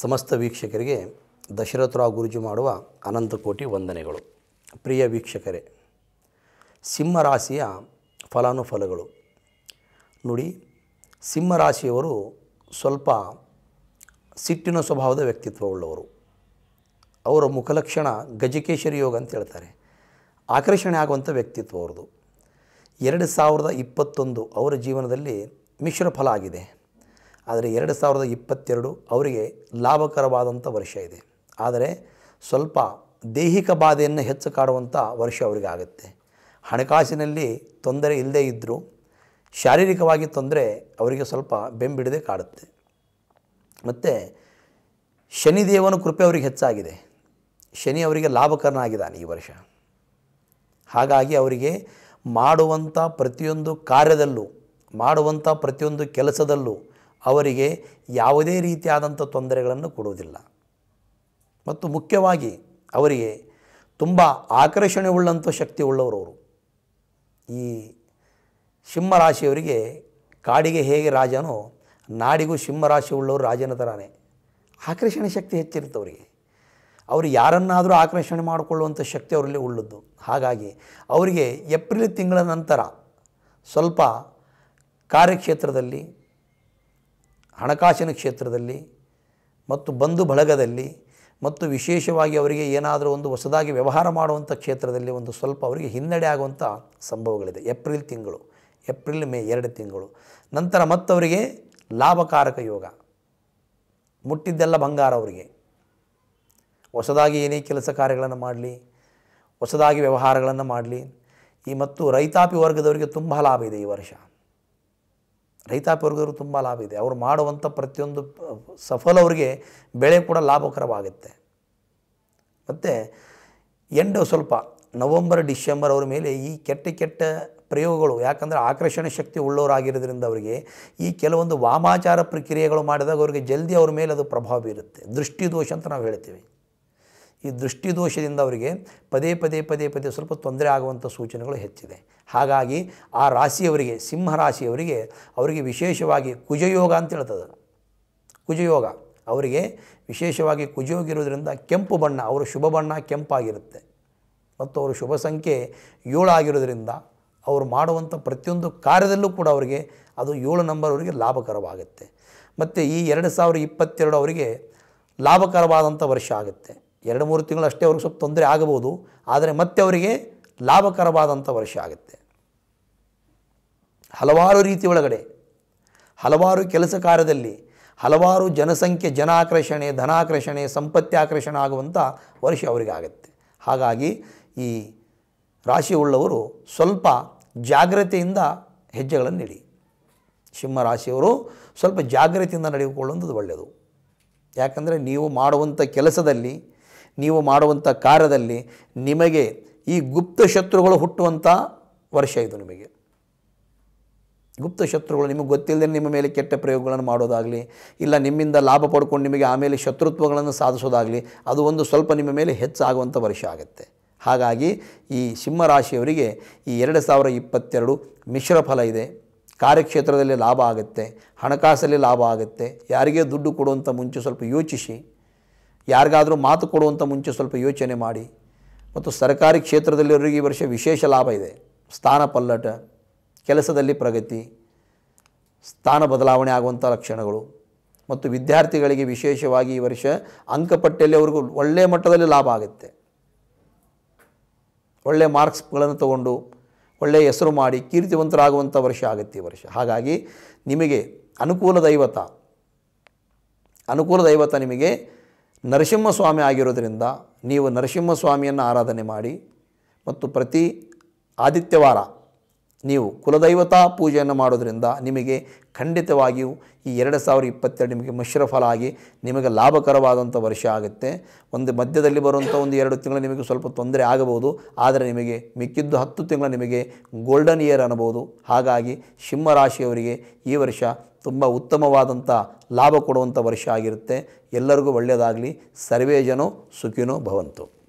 ಸಮಸ್ತ ವೀಕ್ಷಕರಿಗೆ ದಶರಥರಾವ್ ಗುರುಜಿ ಮಾಡುವ ಅನಂತ ಕೋಟಿ ವಂದನೆಗಳು ಪ್ರಿಯ ವೀಕ್ಷಕರೇ ಸಿಂಹರಾಶಿಯ ಫಲಾನುಫಲಗಳು ನೋಡಿ ಸಿಂಹರಾಶಿಯವರು ಸ್ವಲ್ಪ ಸಿಟ್ಟಿನ ಸ್ವಭಾವದ ವ್ಯಕ್ತಿತ್ವವುಳ್ಳವರು ಅವರ ಮುಖಲಕ್ಷಣ ಗಜಕೇಶರಿ ಯೋಗ ಅಂತ ಹೇಳ್ತಾರೆ ಆಕರ್ಷಣೆ ಆಗುವಂಥ ವ್ಯಕ್ತಿತ್ವ ಅವ್ರದ್ದು ಎರಡು ಸಾವಿರದ ಇಪ್ಪತ್ತೊಂದು ಅವರ ಜೀವನದಲ್ಲಿ ಮಿಶ್ರ ಫಲ ಆಗಿದೆ ಆದರೆ ಎರಡು ಸಾವಿರದ ಇಪ್ಪತ್ತೆರಡು ಅವರಿಗೆ ಲಾಭಕರವಾದಂಥ ವರ್ಷ ಇದೆ ಆದರೆ ಸ್ವಲ್ಪ ದೈಹಿಕ ಬಾಧೆಯನ್ನು ಹೆಚ್ಚು ಕಾಡುವಂಥ ವರ್ಷ ಅವರಿಗೆ ಆಗುತ್ತೆ ಹಣಕಾಸಿನಲ್ಲಿ ತೊಂದರೆ ಇಲ್ಲದೇ ಇದ್ದರೂ ಶಾರೀರಿಕವಾಗಿ ತೊಂದರೆ ಅವರಿಗೆ ಸ್ವಲ್ಪ ಬೆಂಬಿಡದೆ ಕಾಡುತ್ತೆ ಮತ್ತು ಶನಿದೇವನ ಕೃಪೆ ಅವರಿಗೆ ಹೆಚ್ಚಾಗಿದೆ ಶನಿ ಅವರಿಗೆ ಲಾಭಕರನಾಗಿದ್ದಾನೆ ಈ ವರ್ಷ ಹಾಗಾಗಿ ಅವರಿಗೆ ಮಾಡುವಂಥ ಪ್ರತಿಯೊಂದು ಕಾರ್ಯದಲ್ಲೂ ಮಾಡುವಂಥ ಪ್ರತಿಯೊಂದು ಕೆಲಸದಲ್ಲೂ ಅವರಿಗೆ ಯಾವುದೇ ರೀತಿಯಾದಂಥ ತೊಂದರೆಗಳನ್ನು ಕೊಡುವುದಿಲ್ಲ ಮತ್ತು ಮುಖ್ಯವಾಗಿ ಅವರಿಗೆ ತುಂಬ ಆಕರ್ಷಣೆ ಉಳ್ಳಂಥ ಶಕ್ತಿ ಉಳ್ಳವರವರು ಈ ಸಿಂಹರಾಶಿಯವರಿಗೆ ಕಾಡಿಗೆ ಹೇಗೆ ರಾಜನೋ ನಾಡಿಗೂ ಸಿಂಹರಾಶಿ ಉಳ್ಳವರು ರಾಜನ ಥರನೇ ಆಕರ್ಷಣೆ ಶಕ್ತಿ ಹೆಚ್ಚಿರುತ್ತೆ ಅವರಿಗೆ ಅವರು ಯಾರನ್ನಾದರೂ ಆಕರ್ಷಣೆ ಮಾಡಿಕೊಳ್ಳುವಂಥ ಶಕ್ತಿ ಅವರಲ್ಲಿ ಉಳ್ಳದ್ದು ಹಾಗಾಗಿ ಅವರಿಗೆ ಏಪ್ರಿಲ್ ತಿಂಗಳ ನಂತರ ಸ್ವಲ್ಪ ಕಾರ್ಯಕ್ಷೇತ್ರದಲ್ಲಿ ಹಣಕಾಸಿನ ಕ್ಷೇತ್ರದಲ್ಲಿ ಮತ್ತು ಬಂಧು ಬಳಗದಲ್ಲಿ ಮತ್ತು ವಿಶೇಷವಾಗಿ ಅವರಿಗೆ ಏನಾದರೂ ಒಂದು ಹೊಸದಾಗಿ ವ್ಯವಹಾರ ಮಾಡುವಂಥ ಕ್ಷೇತ್ರದಲ್ಲಿ ಒಂದು ಸ್ವಲ್ಪ ಅವರಿಗೆ ಹಿನ್ನಡೆ ಆಗುವಂಥ ಸಂಭವಗಳಿದೆ ಏಪ್ರಿಲ್ ತಿಂಗಳು ಏಪ್ರಿಲ್ ಮೇ ಎರಡು ತಿಂಗಳು ನಂತರ ಮತ್ತವರಿಗೆ ಲಾಭಕಾರಕ ಯೋಗ ಮುಟ್ಟಿದ್ದೆಲ್ಲ ಬಂಗಾರ ಅವರಿಗೆ ಹೊಸದಾಗಿ ಏನೇ ಕೆಲಸ ಕಾರ್ಯಗಳನ್ನು ಮಾಡಲಿ ಹೊಸದಾಗಿ ವ್ಯವಹಾರಗಳನ್ನು ಮಾಡಲಿ ಈ ಮತ್ತು ರೈತಾಪಿ ವರ್ಗದವರಿಗೆ ತುಂಬ ಲಾಭ ಇದೆ ಈ ವರ್ಷ ರೈತಾಪಿ ವರ್ಗದವರು ತುಂಬ ಲಾಭ ಇದೆ ಅವರು ಮಾಡುವಂಥ ಪ್ರತಿಯೊಂದು ಪ- ಸಫಲ ಅವರಿಗೆ ಬೆಳೆ ಕೂಡ ಲಾಭಕರವಾಗುತ್ತೆ ಮತ್ತು ಎಂಡು ಸ್ವಲ್ಪ ನವಂಬರ್ ಡಿಸೆಂಬರ್ ಅವರ ಮೇಲೆ ಈ ಕೆಟ್ಟ ಕೆಟ್ಟ ಪ್ರಯೋಗಗಳು ಯಾಕಂದರೆ ಆಕರ್ಷಣೆ ಶಕ್ತಿ ಉಳ್ಳವರಾಗಿರೋದ್ರಿಂದ ಅವರಿಗೆ ಈ ಕೆಲವೊಂದು ವಾಮಾಚಾರ ಪ್ರಕ್ರಿಯೆಗಳು ಮಾಡಿದಾಗ ಅವರಿಗೆ ಜಲ್ದಿ ಅವ್ರ ಮೇಲೆ ಅದು ಪ್ರಭಾವ ಬೀರುತ್ತೆ ದೃಷ್ಟಿದೋಷ ಅಂತ ನಾವು ಹೇಳ್ತೀವಿ ಈ ದೃಷ್ಟಿದೋಷದಿಂದ ಅವರಿಗೆ ಪದೇ ಪದೇ ಪದೇ ಪದೇ ಸ್ವಲ್ಪ ತೊಂದರೆ ಆಗುವಂಥ ಸೂಚನೆಗಳು ಹೆಚ್ಚಿದೆ ಹಾಗಾಗಿ ಆ ರಾಶಿಯವರಿಗೆ ಸಿಂಹ ರಾಶಿಯವರಿಗೆ ಅವರಿಗೆ ವಿಶೇಷವಾಗಿ ಕುಜಯೋಗ ಅಂತ ಹೇಳ್ತದೆ ಕುಜಯೋಗ ಅವರಿಗೆ ವಿಶೇಷವಾಗಿ ಕುಜಯೋಗ ಇರೋದ್ರಿಂದ ಕೆಂಪು ಬಣ್ಣ ಅವರ ಶುಭ ಬಣ್ಣ ಕೆಂಪಾಗಿರುತ್ತೆ ಮತ್ತು ಅವರ ಶುಭ ಸಂಖ್ಯೆ ಏಳು ಆಗಿರೋದ್ರಿಂದ ಅವರು ಮಾಡುವಂಥ ಪ್ರತಿಯೊಂದು ಕಾರ್ಯದಲ್ಲೂ ಕೂಡ ಅವರಿಗೆ ಅದು ಏಳು ನಂಬರ್ ಅವರಿಗೆ ಲಾಭಕರವಾಗುತ್ತೆ ಮತ್ತು ಈ ಎರಡು ಸಾವಿರ ಇಪ್ಪತ್ತೆರಡು ಅವರಿಗೆ ಲಾಭಕರವಾದಂಥ ವರ್ಷ ಆಗುತ್ತೆ ಎರಡು ಮೂರು ತಿಂಗಳು ಅಷ್ಟೇ ಅವ್ರಿಗೆ ಸ್ವಲ್ಪ ತೊಂದರೆ ಆಗಬಹುದು ಆದರೆ ಮತ್ತೆ ಅವರಿಗೆ ಲಾಭಕರವಾದಂಥ ವರ್ಷ ಆಗುತ್ತೆ ಹಲವಾರು ರೀತಿ ಒಳಗಡೆ ಹಲವಾರು ಕೆಲಸ ಕಾರ್ಯದಲ್ಲಿ ಹಲವಾರು ಜನಸಂಖ್ಯೆ ಜನಾಕರ್ಷಣೆ ಧನಾಕರ್ಷಣೆ ಸಂಪತ್ತಿ ಆಕರ್ಷಣೆ ಆಗುವಂಥ ವರ್ಷ ಅವರಿಗೆ ಆಗುತ್ತೆ ಹಾಗಾಗಿ ಈ ರಾಶಿ ಉಳ್ಳವರು ಸ್ವಲ್ಪ ಜಾಗ್ರತೆಯಿಂದ ಹೆಜ್ಜೆಗಳನ್ನು ನೀಡಿ ಸಿಂಹ ರಾಶಿಯವರು ಸ್ವಲ್ಪ ಜಾಗ್ರತೆಯಿಂದ ನಡೆದುಕೊಳ್ಳುವಂಥದ್ದು ಒಳ್ಳೆಯದು ಯಾಕಂದರೆ ನೀವು ಮಾಡುವಂಥ ಕೆಲಸದಲ್ಲಿ ನೀವು ಮಾಡುವಂಥ ಕಾರ್ಯದಲ್ಲಿ ನಿಮಗೆ ಈ ಗುಪ್ತ ಶತ್ರುಗಳು ಹುಟ್ಟುವಂಥ ವರ್ಷ ಇದು ನಿಮಗೆ ಗುಪ್ತ ಶತ್ರುಗಳು ನಿಮಗೆ ಗೊತ್ತಿಲ್ಲದೆ ನಿಮ್ಮ ಮೇಲೆ ಕೆಟ್ಟ ಪ್ರಯೋಗಗಳನ್ನು ಮಾಡೋದಾಗಲಿ ಇಲ್ಲ ನಿಮ್ಮಿಂದ ಲಾಭ ಪಡ್ಕೊಂಡು ನಿಮಗೆ ಆಮೇಲೆ ಶತ್ರುತ್ವಗಳನ್ನು ಸಾಧಿಸೋದಾಗಲಿ ಅದು ಒಂದು ಸ್ವಲ್ಪ ನಿಮ್ಮ ಮೇಲೆ ಹೆಚ್ಚಾಗುವಂಥ ವರ್ಷ ಆಗುತ್ತೆ ಹಾಗಾಗಿ ಈ ಸಿಂಹರಾಶಿಯವರಿಗೆ ಈ ಎರಡು ಸಾವಿರ ಇಪ್ಪತ್ತೆರಡು ಮಿಶ್ರ ಫಲ ಇದೆ ಕಾರ್ಯಕ್ಷೇತ್ರದಲ್ಲಿ ಲಾಭ ಆಗುತ್ತೆ ಹಣಕಾಸಲ್ಲಿ ಲಾಭ ಆಗುತ್ತೆ ಯಾರಿಗೇ ದುಡ್ಡು ಕೊಡುವಂಥ ಮುಂಚೆ ಸ್ವಲ್ಪ ಯೋಚಿಸಿ ಯಾರಿಗಾದರೂ ಮಾತು ಕೊಡುವಂಥ ಮುಂಚೆ ಸ್ವಲ್ಪ ಯೋಚನೆ ಮಾಡಿ ಮತ್ತು ಸರ್ಕಾರಿ ಕ್ಷೇತ್ರದಲ್ಲಿರೋರಿಗೆ ಈ ವರ್ಷ ವಿಶೇಷ ಲಾಭ ಇದೆ ಸ್ಥಾನ ಪಲ್ಲಟ ಕೆಲಸದಲ್ಲಿ ಪ್ರಗತಿ ಸ್ಥಾನ ಬದಲಾವಣೆ ಆಗುವಂಥ ಲಕ್ಷಣಗಳು ಮತ್ತು ವಿದ್ಯಾರ್ಥಿಗಳಿಗೆ ವಿಶೇಷವಾಗಿ ಈ ವರ್ಷ ಅಂಕಪಟ್ಟಿಯಲ್ಲಿ ಅವ್ರಿಗೂ ಒಳ್ಳೆಯ ಮಟ್ಟದಲ್ಲಿ ಲಾಭ ಆಗುತ್ತೆ ಒಳ್ಳೆಯ ಮಾರ್ಕ್ಸ್ಗಳನ್ನು ತಗೊಂಡು ಒಳ್ಳೆಯ ಹೆಸರು ಮಾಡಿ ಕೀರ್ತಿವಂತರಾಗುವಂಥ ವರ್ಷ ಆಗುತ್ತೆ ಈ ವರ್ಷ ಹಾಗಾಗಿ ನಿಮಗೆ ಅನುಕೂಲ ದೈವತ ಅನುಕೂಲ ದೈವತ ನಿಮಗೆ ನರಸಿಂಹಸ್ವಾಮಿ ಆಗಿರೋದ್ರಿಂದ ನೀವು ನರಸಿಂಹಸ್ವಾಮಿಯನ್ನು ಆರಾಧನೆ ಮಾಡಿ ಮತ್ತು ಪ್ರತಿ ಆದಿತ್ಯವಾರ ನೀವು ಕುಲದೈವತಾ ಪೂಜೆಯನ್ನು ಮಾಡೋದ್ರಿಂದ ನಿಮಗೆ ಖಂಡಿತವಾಗಿಯೂ ಈ ಎರಡು ಸಾವಿರ ಇಪ್ಪತ್ತೆರಡು ನಿಮಗೆ ಮಿಶ್ರ ಫಲ ಆಗಿ ನಿಮಗೆ ಲಾಭಕರವಾದಂಥ ವರ್ಷ ಆಗುತ್ತೆ ಒಂದು ಮಧ್ಯದಲ್ಲಿ ಬರುವಂಥ ಒಂದು ಎರಡು ತಿಂಗಳು ನಿಮಗೆ ಸ್ವಲ್ಪ ತೊಂದರೆ ಆಗಬಹುದು ಆದರೆ ನಿಮಗೆ ಮಿಕ್ಕಿದ್ದು ಹತ್ತು ತಿಂಗಳು ನಿಮಗೆ ಗೋಲ್ಡನ್ ಇಯರ್ ಅನ್ನಬಹುದು ಹಾಗಾಗಿ ಸಿಂಹರಾಶಿಯವರಿಗೆ ಈ ವರ್ಷ ತುಂಬ ಉತ್ತಮವಾದಂಥ ಲಾಭ ಕೊಡುವಂಥ ವರ್ಷ ಆಗಿರುತ್ತೆ ಎಲ್ಲರಿಗೂ ಒಳ್ಳೆಯದಾಗಲಿ ಸರ್ವೇ ಜನೋ ಸುಖಿನೋ ಭವಂತು